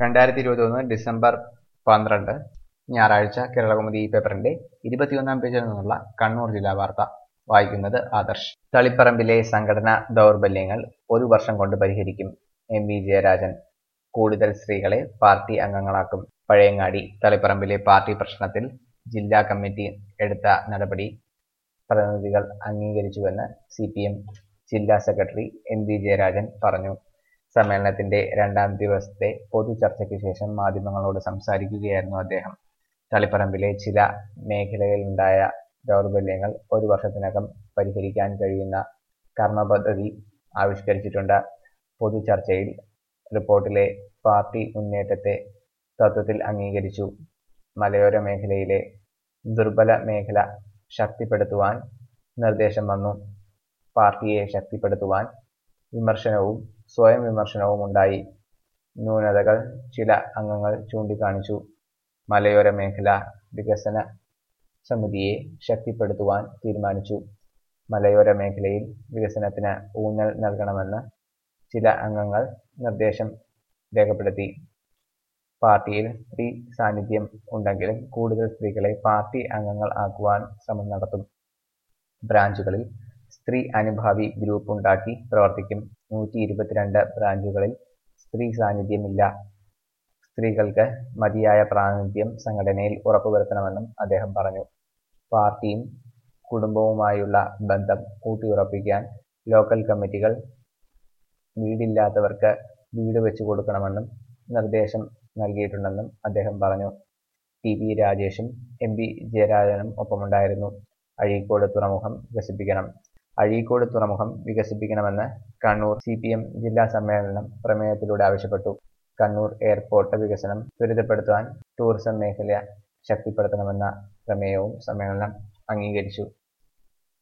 രണ്ടായിരത്തി ഇരുപത്തിയൊന്ന് ഡിസംബർ പന്ത്രണ്ട് ഞായറാഴ്ച കേരളകൗമുദി ഈ പേപ്പറിന്റെ ഇരുപത്തിയൊന്നാം പേജിൽ നിന്നുള്ള കണ്ണൂർ ജില്ലാ വാർത്ത വായിക്കുന്നത് ആദർശ് തളിപ്പറമ്പിലെ സംഘടനാ ദൗർബല്യങ്ങൾ ഒരു വർഷം കൊണ്ട് പരിഹരിക്കും എം വി ജയരാജൻ കൂടുതൽ സ്ത്രീകളെ പാർട്ടി അംഗങ്ങളാക്കും പഴയങ്ങാടി തളിപ്പറമ്പിലെ പാർട്ടി പ്രശ്നത്തിൽ ജില്ലാ കമ്മിറ്റി എടുത്ത നടപടി പ്രതിനിധികൾ അംഗീകരിച്ചുവെന്ന് സി പി എം ജില്ലാ സെക്രട്ടറി എം വി ജയരാജൻ പറഞ്ഞു സമ്മേളനത്തിന്റെ രണ്ടാം ദിവസത്തെ പൊതു ചർച്ചയ്ക്ക് ശേഷം മാധ്യമങ്ങളോട് സംസാരിക്കുകയായിരുന്നു അദ്ദേഹം തളിപ്പറമ്പിലെ ചില മേഖലകളിലുണ്ടായ ദൗർബല്യങ്ങൾ ഒരു വർഷത്തിനകം പരിഹരിക്കാൻ കഴിയുന്ന കർമ്മപദ്ധതി ആവിഷ്കരിച്ചിട്ടുണ്ട് പൊതു ചർച്ചയിൽ റിപ്പോർട്ടിലെ പാർട്ടി മുന്നേറ്റത്തെ തത്വത്തിൽ അംഗീകരിച്ചു മലയോര മേഖലയിലെ ദുർബല മേഖല ശക്തിപ്പെടുത്തുവാൻ നിർദ്ദേശം വന്നു പാർട്ടിയെ ശക്തിപ്പെടുത്തുവാൻ വിമർശനവും സ്വയം വിമർശനവും ഉണ്ടായി ന്യൂനതകൾ ചില അംഗങ്ങൾ ചൂണ്ടിക്കാണിച്ചു മലയോര മേഖല വികസന സമിതിയെ ശക്തിപ്പെടുത്തുവാൻ തീരുമാനിച്ചു മലയോര മേഖലയിൽ വികസനത്തിന് ഊന്നൽ നൽകണമെന്ന് ചില അംഗങ്ങൾ നിർദ്ദേശം രേഖപ്പെടുത്തി പാർട്ടിയിൽ സ്ത്രീ സാന്നിധ്യം ഉണ്ടെങ്കിലും കൂടുതൽ സ്ത്രീകളെ പാർട്ടി അംഗങ്ങൾ ആക്കുവാൻ ശ്രമം നടത്തും ബ്രാഞ്ചുകളിൽ സ്ത്രീ അനുഭാവി ഗ്രൂപ്പ് ഉണ്ടാക്കി പ്രവർത്തിക്കും നൂറ്റി ഇരുപത്തിരണ്ട് ബ്രാഞ്ചുകളിൽ സ്ത്രീ സാന്നിധ്യമില്ല സ്ത്രീകൾക്ക് മതിയായ പ്രാതിനിധ്യം സംഘടനയിൽ ഉറപ്പുവരുത്തണമെന്നും അദ്ദേഹം പറഞ്ഞു പാർട്ടിയും കുടുംബവുമായുള്ള ബന്ധം ഊട്ടിയുറപ്പിക്കാൻ ലോക്കൽ കമ്മിറ്റികൾ വീടില്ലാത്തവർക്ക് വീട് വെച്ചു കൊടുക്കണമെന്നും നിർദ്ദേശം നൽകിയിട്ടുണ്ടെന്നും അദ്ദേഹം പറഞ്ഞു ടി വി രാജേഷും എം പി ജയരാജനും ഒപ്പമുണ്ടായിരുന്നു അഴീക്കോട് തുറമുഖം വികസിപ്പിക്കണം അഴീക്കോട് തുറമുഖം വികസിപ്പിക്കണമെന്ന് കണ്ണൂർ സി പി എം ജില്ലാ സമ്മേളനം പ്രമേയത്തിലൂടെ ആവശ്യപ്പെട്ടു കണ്ണൂർ എയർപോർട്ട് വികസനം ത്വരിതപ്പെടുത്താൻ ടൂറിസം മേഖല ശക്തിപ്പെടുത്തണമെന്ന പ്രമേയവും സമ്മേളനം അംഗീകരിച്ചു